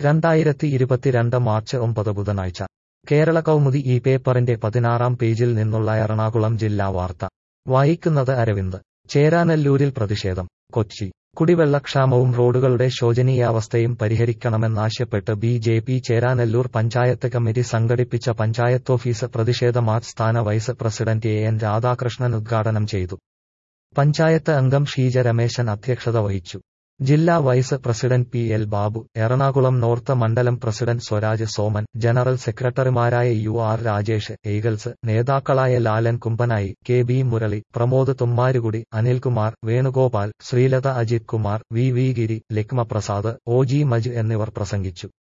രണ്ടായിരത്തി ഇരുപത്തിരണ്ട് മാർച്ച് ഒമ്പത് ബുധനാഴ്ച കേരള കൗമുദി ഈ പേപ്പറിന്റെ പതിനാറാം പേജിൽ നിന്നുള്ള എറണാകുളം ജില്ലാ വാർത്ത വായിക്കുന്നത് അരവിന്ദ് ചേരാനെല്ലൂരിൽ പ്രതിഷേധം കൊച്ചി കുടിവെള്ളക്ഷാമവും റോഡുകളുടെ ശോചനീയാവസ്ഥയും പരിഹരിക്കണമെന്നാവശ്യപ്പെട്ട് B J P Cheranallur panchayat committee സംഘടിപ്പിച്ച പഞ്ചായത്തോഫീസ് പ്രതിഷേധ മാർച്ച് സ്ഥാന vice president A N Radhakrishnan ഉദ്ഘാടനം ചെയ്തു പഞ്ചായത്ത് അംഗം ഷീജ രമേശൻ അധ്യക്ഷത വഹിച്ചു ജില്ലാ vice president P L Babu Ernakulam north മണ്ഡലം പ്രസിഡന്റ് സ്വരാജ് സോമൻ ജനറൽ സെക്രട്ടറിമാരായ യു ആർ രാജേഷ് ഏഗൽസ് നേതാക്കളായ ലാലൻ കുമ്പനായി K B Murali Pramod Thummarukudy Anilkumar Venugopal Sreelatha Ajith Kumar V V Giri ലക്മ പ്രസാദ് ഒ ജി മജ് എന്നിവർ പ്രസംഗിച്ചു